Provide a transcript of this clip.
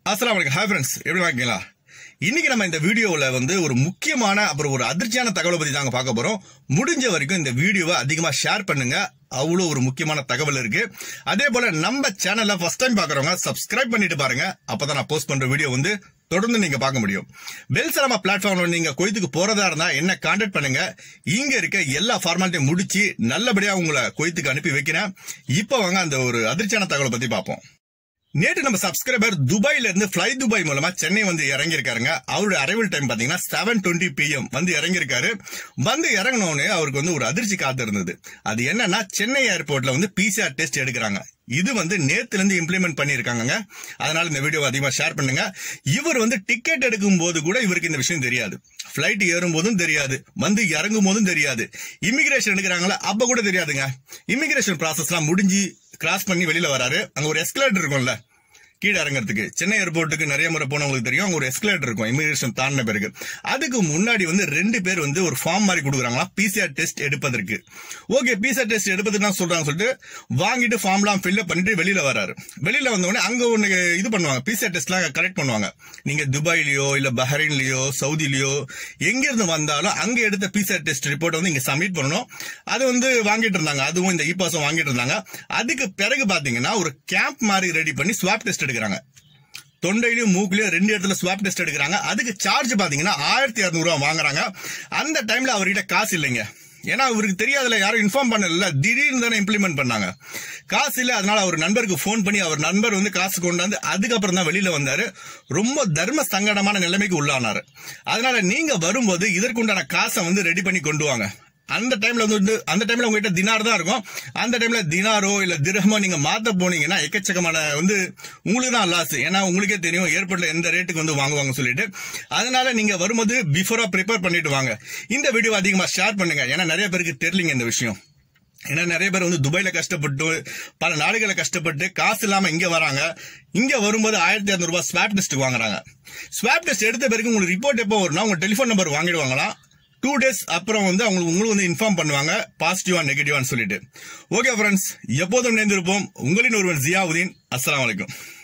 அஸ்லாம் வலைக்கம் hi friends எப்படி இருக்கீங்களா இன்னைக்கு நம்ம இந்த வீடியோவில் வந்து ஒரு முக்கியமான அப்புறம் ஒரு அதிர்ச்சியான தகவலை பத்தி தாங்க பார்க்க போறோம் முடிஞ்ச வரைக்கும் இந்த வீடியோவை அதிகமா ஷேர் பண்ணுங்க அவ்வளோ ஒரு முக்கியமான தகவல் இருக்கு அதே போல நம்ம சேனல்ல ஃபர்ஸ்ட் டைம் பாக்குறவங்க சப்ஸ்கிரைப் பண்ணிட்டு பாருங்க அப்பதான் நான் போஸ்ட் பண்ற வீடியோ வந்து தொடர்ந்து நீங்க பார்க்க முடியும் பெல்சலமா பிளாட்ஃபார்ம்ல நீங்க கொய்த்துக்கு போறதா இருந்தா என்ன கான்டாக்ட் பண்ணுங்க இங்க இருக்க எல்லா ஃபார்மாலிட்டியும் முடிச்சு நல்லபடியா உங்களை கொய்த்துக்கு அனுப்பி வைக்கிறேன் இப்போ வாங்க அந்த ஒரு அதிர்ச்சியான தகவலை பத்தி பார்ப்போம் நேற்று நம்ம சப்ஸ்கிரைபர் துபாயில இருந்து ஃபிளை துபாய் மூலமா சென்னை வந்து இறங்கியிருக்காருங்க அவருடைய அரைவல் டைம் பாத்தீங்கன்னா செவன் டுவெண்ட்டி பிஎம் வந்து இறங்கியிருக்காரு வந்து இறங்கினோடனே அவருக்கு வந்து ஒரு அதிர்ச்சி காத்து இருந்தது அது என்னன்னா சென்னை ஏர்போர்ட்ல வந்து பிசிஆர் டெஸ்ட் எடுக்கிறாங்க இது வந்து நேத்துல இருந்து இம்ப்ளிமெண்ட் பண்ணிருக்காங்க அதனால இந்த வீடியோ அதிகமா ஷேர் பண்ணுங்க இவர் வந்து டிக்கெட் எடுக்கும் போது கூட இவருக்கு இந்த விஷயம் தெரியாது பிளைட் ஏறும் போதும் தெரியாது வந்து இறங்கும் போதும் தெரியாது இமிகிரேஷன் எடுக்கிறாங்களா அப்ப கூட தெரியாதுங்க இமிகிரேஷன் ப்ராசஸ்லாம் முடிஞ்சு கிராஸ் பண்ணி வெளியில வராரு அங்க ஒரு எஸ்கலேட்டர் இருக்கும்ல கீழே இறங்குறதுக்கு சென்னை ஏர்போர்ட்டுக்கு நிறைய முறை போனவங்களுக்கு தெரியும் அங்க ஒரு எஸ்கலேட்டர் இருக்கும் இமிகிரேஷன் தாண்டின பிறகு அதுக்கு முன்னாடி வந்து ரெண்டு பேர் வந்து ஒரு ஃபார்ம் மாதிரி கொடுக்குறாங்களா பிசிஆர் டெஸ்ட் எடுப்பதற்கு ஓகே பிசிஆர் டெஸ்ட் எடுப்பதுக்கு தான் சொல்றாங்க சொல்லிட்டு வாங்கிட்டு ஃபார்ம்லாம் ஃபில்அப் பண்ணிட்டு வெளியில வராரு வெளியில வந்த உடனே அங்க ஒண்ணு இது பண்ணுவாங்க பிசிஆர் டெஸ்ட்லாம் கரெக்ட் பண்ணுவாங்க நீங்க துபாய்லயோ இல்ல பஹ்ரைன்லயோ சவுதிலயோ எங்க இருந்து வந்தாலும் அங்க எடுத்த பிசிஆர் டெஸ்ட் ரிப்போர்ட் வந்து இங்க சப்மிட் பண்ணணும் அது வந்து வாங்கிட்டு இருந்தாங்க அதுவும் இந்த இ பாஸும் வாங்கிட்டு இருந்தாங்க அதுக்கு பிறகு பாத்தீங்கன்னா ஒரு கேம்ப் மாதிரி ரெடி பண்ணி ஸ்வாப் டெஸ்ட் எடுக்கிறாங்க தொண்டையிலயும் மூக்குலயும் ரெண்டு இடத்துல ஸ்வாப் டெஸ்ட் எடுக்கிறாங்க அதுக்கு சார்ஜ் பாத்தீங்கன்னா ஆயிரத்தி இரநூறுவா வாங்குறாங்க அந்த டைம்ல அவர்கிட்ட காசு இல்லைங்க ஏன்னா அவருக்கு தெரியாதுல யாரும் இன்ஃபார்ம் பண்ணல திடீர்னு தானே இம்ப்ளிமெண்ட் பண்ணாங்க காசு இல்ல அதனால அவர் நண்பருக்கு ஃபோன் பண்ணி அவர் நண்பர் வந்து காசு கொண்டாந்து அதுக்கப்புறம் தான் வெளியில வந்தாரு ரொம்ப தர்ம சங்கடமான நிலைமைக்கு உள்ளானாரு அதனால நீங்க வரும்போது இதற்குண்டான காசை வந்து ரெடி பண்ணி கொண்டு வாங்க அந்த டைம்ல வந்து அந்த டைம்ல உங்ககிட்ட தினார் தான் இருக்கும் அந்த டைம்ல தினாரோ இல்ல திரகமோ நீங்க மாத்த போனீங்கன்னா எக்கச்சக்கமான வந்து உங்களுக்கு தான் லாஸ் ஏன்னா உங்களுக்கே தெரியும் ஏர்போர்ட்ல எந்த ரேட்டுக்கு வந்து வாங்குவாங்க சொல்லிட்டு அதனால நீங்க வரும்போது பிஃபோரா ப்ரிப்பேர் பண்ணிட்டு வாங்க இந்த வீடியோ அதிகமா ஷேர் பண்ணுங்க ஏன்னா நிறைய பேருக்கு தெரியலங்க இந்த விஷயம் ஏன்னா நிறைய பேர் வந்து துபாயில கஷ்டப்பட்டு பல நாடுகளை கஷ்டப்பட்டு காசு இல்லாம இங்க வராங்க இங்க வரும்போது ஆயிரத்தி இரநூறு ரூபாய் ஸ்வாப் டெஸ்ட் வாங்குறாங்க ஸ்வாப் டெஸ்ட் எடுத்த பிறகு உங்களுக்கு ரிப்போர்ட் எப்போ வரும்னா உங்க டெலிஃபோன் நம்பர் வாங்கிடுவாங்களாம் டூ டேஸ் அப்புறம் வந்து அவங்களுக்கு உங்களுக்கு வந்து இன்ஃபார்ம் பண்ணுவாங்க பாசிட்டிவா நெகட்டிவான்னு சொல்லிட்டு ஓகே ஃப்ரெண்ட்ஸ் எப்போதும் நேர்ந்திருப்போம் உங்களின் ஒருவன் ஜியாவுதீன் அஸ்லாம் வலைக்கும்